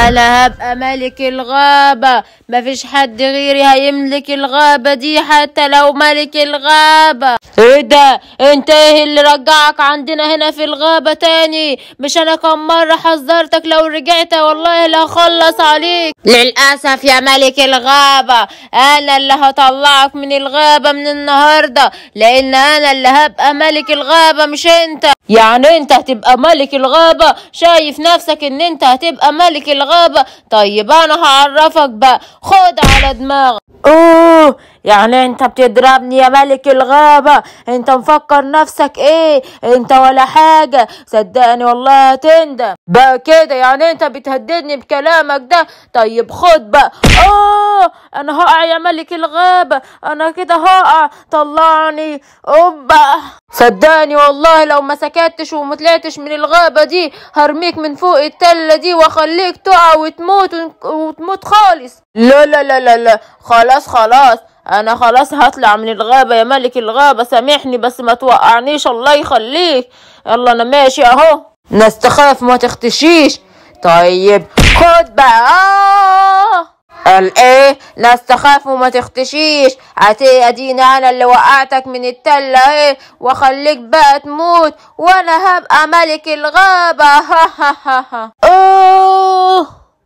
انا هبقى ملك الغابة مفيش حد غيري هيملك الغابة دي حتى لو ملك الغابة ايه ده انت ايه اللي رجعك عندنا هنا في الغابة تاني مش انا كم مرة حذرتك لو رجعت والله لا هخلص عليك للأسف يا ملك الغابة انا اللي هطلعك من الغابة من النهاردة لان انا اللي هبقى ملك الغابة مش انت يعني انت هتبقى ملك الغابة شايف نفسك ان انت هتبقى ملك الغابة طيب انا هعرفك بقى خد على دماغك اوه يعني انت بتضربني يا ملك الغابة انت مفكر نفسك ايه انت ولا حاجة صدقني والله هتندم بقى كده يعني انت بتهددني بكلامك ده طيب خد بقى اه انا هقع يا ملك الغابة انا كده هقع طلعني اوبا صدقني والله لو ما سكتش وما طلعتش من الغابة دي هرميك من فوق التلة دي واخليك تقع وتموت وتموت خالص لا لا لا لا لا خلاص خلاص انا خلاص هطلع من الغابة يا ملك الغابة سامحني بس ما توقعنيش الله يخليك يلا انا ماشي اهو ناس تخاف ما تختشيش طيب خد بقى آه. قال ايه ناس تخاف وما تختشيش عتي اديني انا اللي وقعتك من التلة ايه واخليك بقى تموت وانا هبقى ملك الغابة ها ها ها ها اوه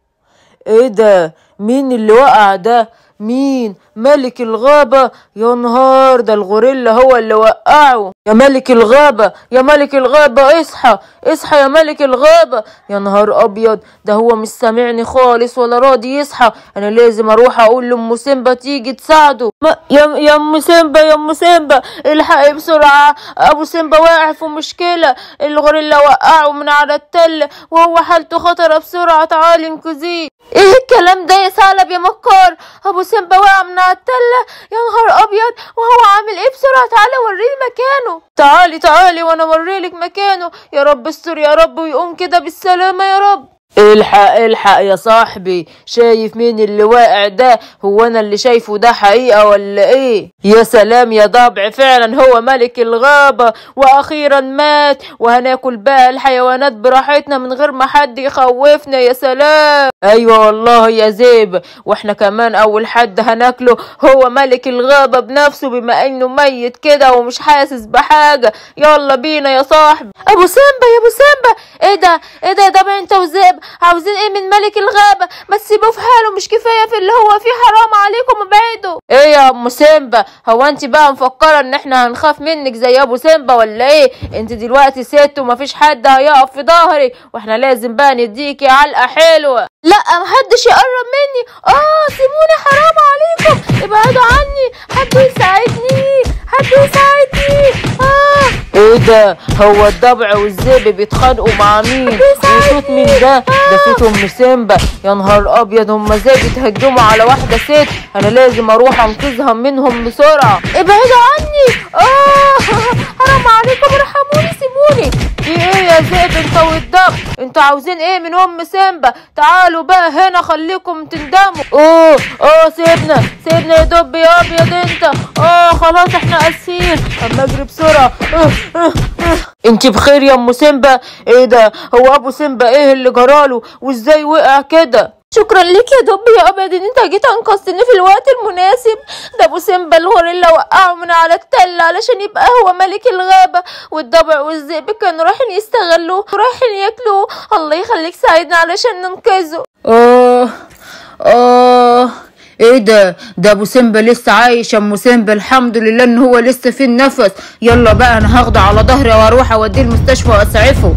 ايه ده مين اللي وقع ده مين ملك الغابة يا نهار ده الغوريلا هو اللي وقعه يا ملك الغابة يا ملك الغابة اصحى اصحى يا ملك الغابة يا نهار ابيض ده هو مش سامعني خالص ولا راضي يصحى انا لازم اروح اقول لام سيمبا تيجي تساعده ما يا يا ام سيمبا يا ام سيمبا الحقي بسرعة ابو سيمبا واقع في مشكلة الغوريلا وقعه من على التل وهو حالته خطرة بسرعة تعالي انقذيه ايه الكلام ده يا ثعلب يا مكار ابو سيمبا وقع من على التلة يا نهار ابيض وهو عامل ايه بسرعة تعالى وريني مكانه تعالي تعالي وانا اوريلك مكانه يا رب استر يا رب ويقوم كده بالسلامة يا رب الحق الحق يا صاحبي شايف مين اللي واقع ده هو انا اللي شايفه ده حقيقة ولا ايه يا سلام يا ضبع فعلا هو ملك الغابة واخيرا مات وهناكل بقى الحيوانات براحتنا من غير ما حد يخوفنا يا سلام ايوه والله يا زيب واحنا كمان اول حد هناكله هو ملك الغابة بنفسه بما انه ميت كده ومش حاسس بحاجة يلا بينا يا صاحبي ابو سيمبا يا ابو سيمبا ايه ده ايه ده يا ضبع انت وزيب عاوزين ايه من ملك الغابة ما تسيبوه في حاله مش كفاية في اللي هو فيه حرام عليكم ابعدوا ايه يا ام سيمبا هو انت بقى مفكرة ان احنا هنخاف منك زي ابو سيمبا ولا ايه انت دلوقتي ست ومفيش حد هيقف في ظهري واحنا لازم بقى نديكي علقة حلوة لا محدش يقرب مني اه سيبوني حرام عليكم ابعدوا عني حد يساعدني حد يساعدني اه ايه ده هو الضبع والذئب بيتخانقوا مع مين ايه صوت مين ده ده صوت ام سيمبا يا نهار ابيض هما ازاي بيتهجموا على واحده ست انا لازم اروح انقذها منهم بسرعه ابعدوا عني اه حرام عليكم ارحموني سيبوني في ايه يا ذئب انت والضبع انتوا عاوزين ايه من ام سيمبا تعالوا بقى هنا خليكم تندموا اوه اه سيبنا سيبنا يا دب يا ابيض انت اه خلاص احنا اسير اما اجري بسرعه اه اه اه. انت بخير يا ام سيمبا ايه ده هو ابو سيمبا ايه اللي جراله وازاي وقع كده شكرا ليك يا دب يا ابيض ان انت جيت انقذتني في الوقت المناسب ده ابو سيمبا الغوريلا وقعه من على التل علشان يبقى هو ملك الغابه والضبع والذئب كانوا رايحين يستغلوه ورايحين ياكلوه الله يخليك ساعدنا علشان ننقذه اه اه ايه ده ده ابو سيمبا لسه عايش يا ام سيمبا الحمد لله ان هو لسه في النفس يلا بقى انا هاخده على ظهري واروح اوديه المستشفى واسعفه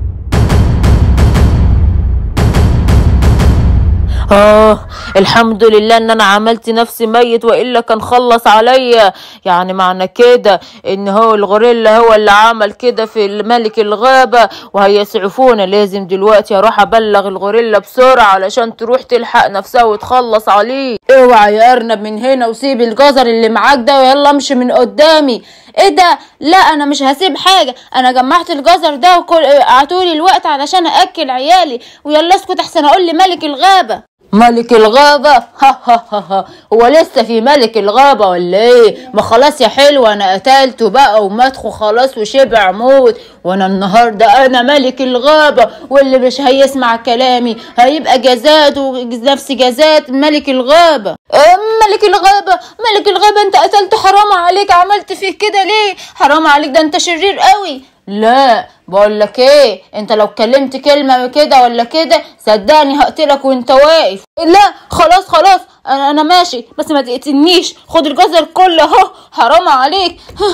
اه الحمد لله ان انا عملت نفسي ميت والا كان خلص عليا يعني معنى كده ان هو الغوريلا هو اللي عمل كده في ملك الغابة وهيسعفونا لازم دلوقتي اروح ابلغ الغوريلا بسرعة علشان تروح تلحق نفسها وتخلص عليه اوعى يا ارنب من هنا وسيب الجزر اللي معاك ده ويلا امشي من قدامي ايه ده لا انا مش هسيب حاجه انا جمعت الجزر ده وكل اعطولي الوقت علشان اكل عيالي ويلا اسكت احسن اقول لملك الغابه ملك الغابة ها ها ها ها هو لسه في ملك الغابة ولا ايه ما خلاص يا حلو انا قتلته بقى ومدخو خلاص وشبع موت وانا النهاردة انا ملك الغابة واللي مش هيسمع كلامي هيبقى جزات ونفس جزات ملك الغابة أم ملك الغابة ملك الغابة انت قتلت حرام عليك عملت فيك كده ليه حرام عليك ده انت شرير قوي لا بقول لك ايه انت لو اتكلمت كلمه كده ولا كده صدقني هقتلك وانت واقف لا خلاص خلاص انا انا ماشي بس ما تقتلنيش خد الجزر كله اهو حرام عليك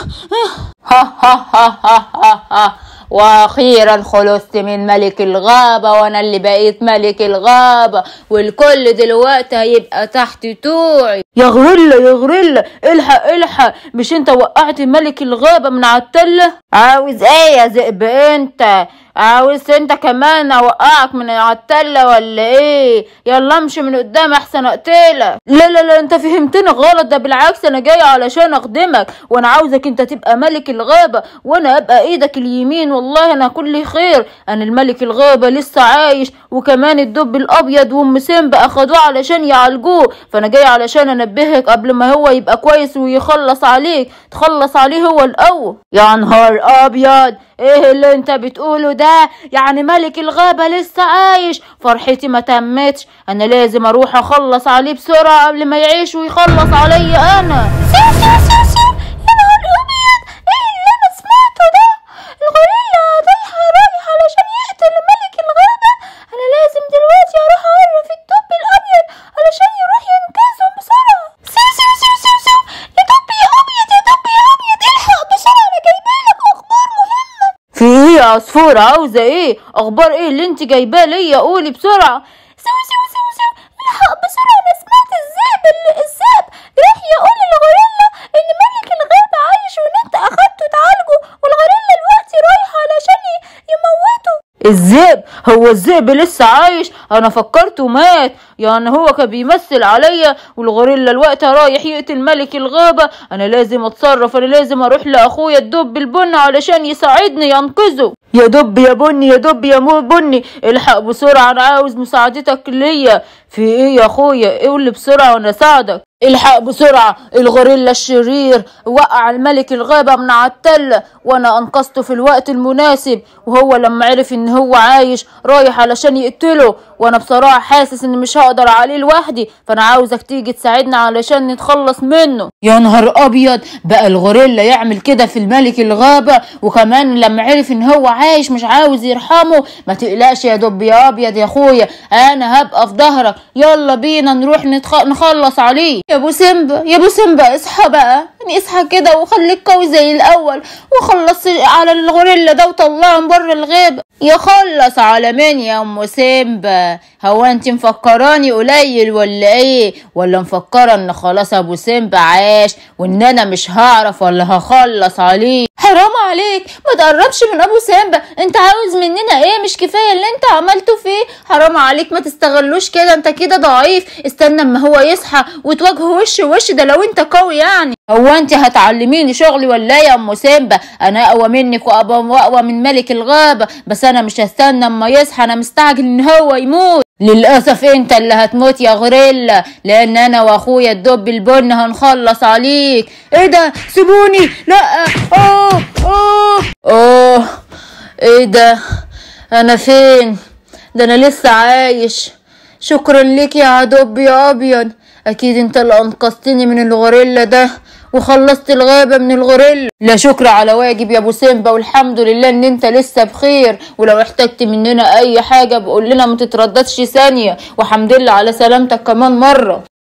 ها ها ها ها ها ها واخيرا خلصت من ملك الغابه وانا اللي بقيت ملك الغابه والكل دلوقتي هيبقى تحت طوعي يا غريلا يا غريلا الحق الحق مش انت وقعت ملك الغابه من على التله عاوز ايه يا ذئب انت عاوز انت كمان اوقعك من على التله ولا ايه يلا امشي من قدام احسن اقتلك لا لا لا انت فهمتني غلط ده بالعكس انا جاي علشان اخدمك وانا عاوزك انت تبقى ملك الغابه وانا ابقى ايدك اليمين والله انا كل خير انا الملك الغابه لسه عايش وكمان الدب الابيض وام سيمبا اخدوه علشان يعالجوه فانا جاي علشان انبهك قبل ما هو يبقى كويس ويخلص عليك تخلص عليه هو الاول يا نهار ابيض ايه اللي انت بتقوله ده يعني ملك الغابة لسه عايش فرحتي ما تمتش انا لازم اروح اخلص عليه بسرعة قبل ما يعيش ويخلص عليا انا سيو سيو سيو سيو يا نهار ابيض ايه اللي انا سمعته ده الغوريلا رايحة رايح علشان يقتل ملك الغابة انا لازم دلوقتي اروح اعرف الدب الابيض علشان يروح ينقذهم بسرعة سيو سيو سيو سيو سيو يا دب يا ابيض يا دب يا ابيض الحق بسرعة انا جايبالك اخبار مهمة في ايه يا عصفورة عاوزة ايه اخبار ايه اللي انت جايباه ليا قولي بسرعة سيو سيو سيو سيو الحق بسرعة انا سمعت الذئب ال- الذئب راح يقول للغوريلا ان ملك الغابة عايش وان انت اخدته تعالجه والغوريلا دلوقتي رايح علشان ي- يموته الذئب هو الذئب لسه عايش انا فكرته مات يعني هو كان بيمثل عليا والغوريلا الوقت رايح يقتل ملك الغابة انا لازم اتصرف انا لازم اروح لاخويا الدب البني علشان يساعدني ينقذه يا دب يا بني يا دب يا مو بني الحق بسرعة انا عاوز مساعدتك ليا في ايه يا اخويا قول لي بسرعة وانا اساعدك الحق بسرعة الغوريلا الشرير وقع الملك الغابة من على التلة وانا انقذته في الوقت المناسب وهو لما عرف ان هو عايش رايح علشان يقتله وانا بصراحة حاسس ان مش هقدر عليه لوحدي فانا عاوزك تيجي تساعدنا علشان نتخلص منه يا نهار ابيض بقى الغوريلا يعمل كده في الملك الغابة وكمان لما عرف ان هو عايش مش عاوز يرحمه ما تقلقش يا دب يا ابيض يا اخويا انا هبقى في ظهرك يلا بينا نروح نتخ... نخلص عليه يا ابو سيمبا يا ابو سيمبا اصحى بقى يعني اصحى كده وخليك قوي زي الاول وخلص على الغوريلا ده وطلعهم بره الغابة يخلص على مين يا ام سيمبا هو انت مفكراني قليل ولا ايه ولا مفكرة ان خلاص ابو سيمبا عاش وان انا مش هعرف ولا هخلص عليه حرام عليك ما تقربش من ابو سيمبا انت عاوز مننا ايه مش كفايه اللي انت عملته فيه حرام عليك ما تستغلوش كده انت كده ضعيف استنى اما هو يصحى وتواجهه وش وش ده لو انت قوي يعني هو انت هتعلميني شغلي ولا ايه يا ام سيمبا انا اقوى منك واقوى واقوى من ملك الغابه بس انا مش هستنى اما يصحى انا مستعجل ان هو يموت للأسف انت اللي هتموت يا غوريلا لان انا واخويا الدب البن هنخلص عليك ايه ده سيبوني لا اوه اوه اوه ايه ده انا فين ده انا لسه عايش شكرا لك يا دب يا ابيض اكيد انت اللي انقذتني من الغوريلا ده وخلصت الغابة من الغوريلا لا شكر على واجب يا ابو سيمبا والحمد لله ان انت لسه بخير ولو احتجت مننا اي حاجة بقول لنا ما تترددش ثانية وحمد لله على سلامتك كمان مرة